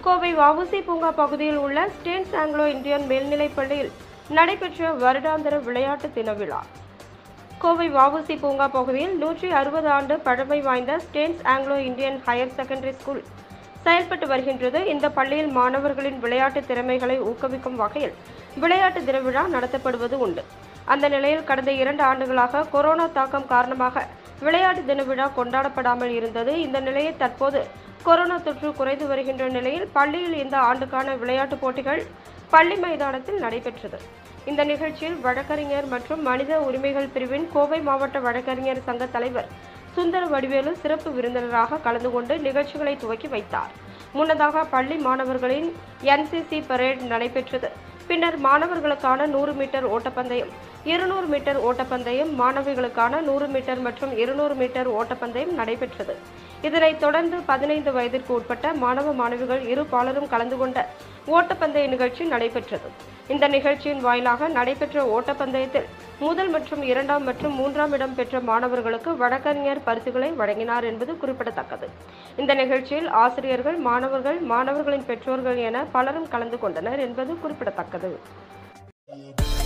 கோவை வவுசி பூங்கா பகுதியில் உள்ள ஸ்டேன்ஸ் ஆங்கிலோ இந்தியன் மேல்நிலைப் பள்ளியில் நடைபெற்ற வருடாந்திர விளையாட்டு தின விழா கோவை வவுசி பூங்கா பகுதியில் நூற்றி அறுபது ஆண்டு பழமை வாய்ந்த Stanes Anglo Indian higher secondary school செயல்பட்டு வருகின்றது இந்த பள்ளியில் மாணவர்களின் விளையாட்டு திறமைகளை ஊக்குவிக்கும் வகையில் விளையாட்டு தின விழா நடத்தப்படுவது உண்டு அந்த நிலையில் கடந்த இரண்டு ஆண்டுகளாக கொரோனா தாக்கம் காரணமாக விளையாட்டு தின விழா கொண்டாடப்படாமல் இருந்தது இந்த நிலையில் தற்போது கொரோனா தொற்று குறைந்து வருகின்ற நிலையில் பள்ளியில் இந்த ஆண்டுக்கான விளையாட்டுப் போட்டிகள் பள்ளி மைதானத்தில் நடைபெற்றது இந்த நிகழ்ச்சியில் வழக்கறிஞர் மற்றும் மனித உரிமைகள் பிரிவின் கோவை மாவட்ட வழக்கறிஞர் சங்க தலைவர் சுந்தர வடிவேலு சிறப்பு விருந்தினராக கலந்து கொண்டு நிகழ்ச்சிகளை துவக்கி வைத்தார் முன்னதாக பள்ளி மாணவர்களின் என்சிசி பரேட் நடைபெற்றது பின்னர் மாணவர்களுக்கான நூறு மீட்டர் ஓட்டப்பந்தயம் இருநூறு மீட்டர் ஓட்டப்பந்தயம் மாணவிகளுக்கான நூறு மீட்டர் மற்றும் இருநூறு மீட்டர் ஓட்டப்பந்தயம் நடைபெற்றது இதனைத் தொடர்ந்து பதினைந்து வயதிற்கு உட்பட்ட மாணவ மாணவிகள் இரு பாலரும் கலந்து கொண்ட ஓட்டப்பந்தய நிகழ்ச்சி நடைபெற்றது இந்த நிகழ்ச்சியின் வாயிலாக நடைபெற்ற ஓட்டப்பந்தயத்தில் முதல் மற்றும் இரண்டாம் மற்றும் மூன்றாம் இடம் பெற்ற மாணவர்களுக்கு வழக்கறிஞர் பரிசுகளை வழங்கினார் என்பது குறிப்பிடத்தக்கது இந்த நிகழ்ச்சியில் ஆசிரியர்கள் மாணவர்கள் மாணவர்களின் பெற்றோர்கள் என பலரும் கலந்து கொண்டனர் என்பது குறிப்பிடத்தக்கது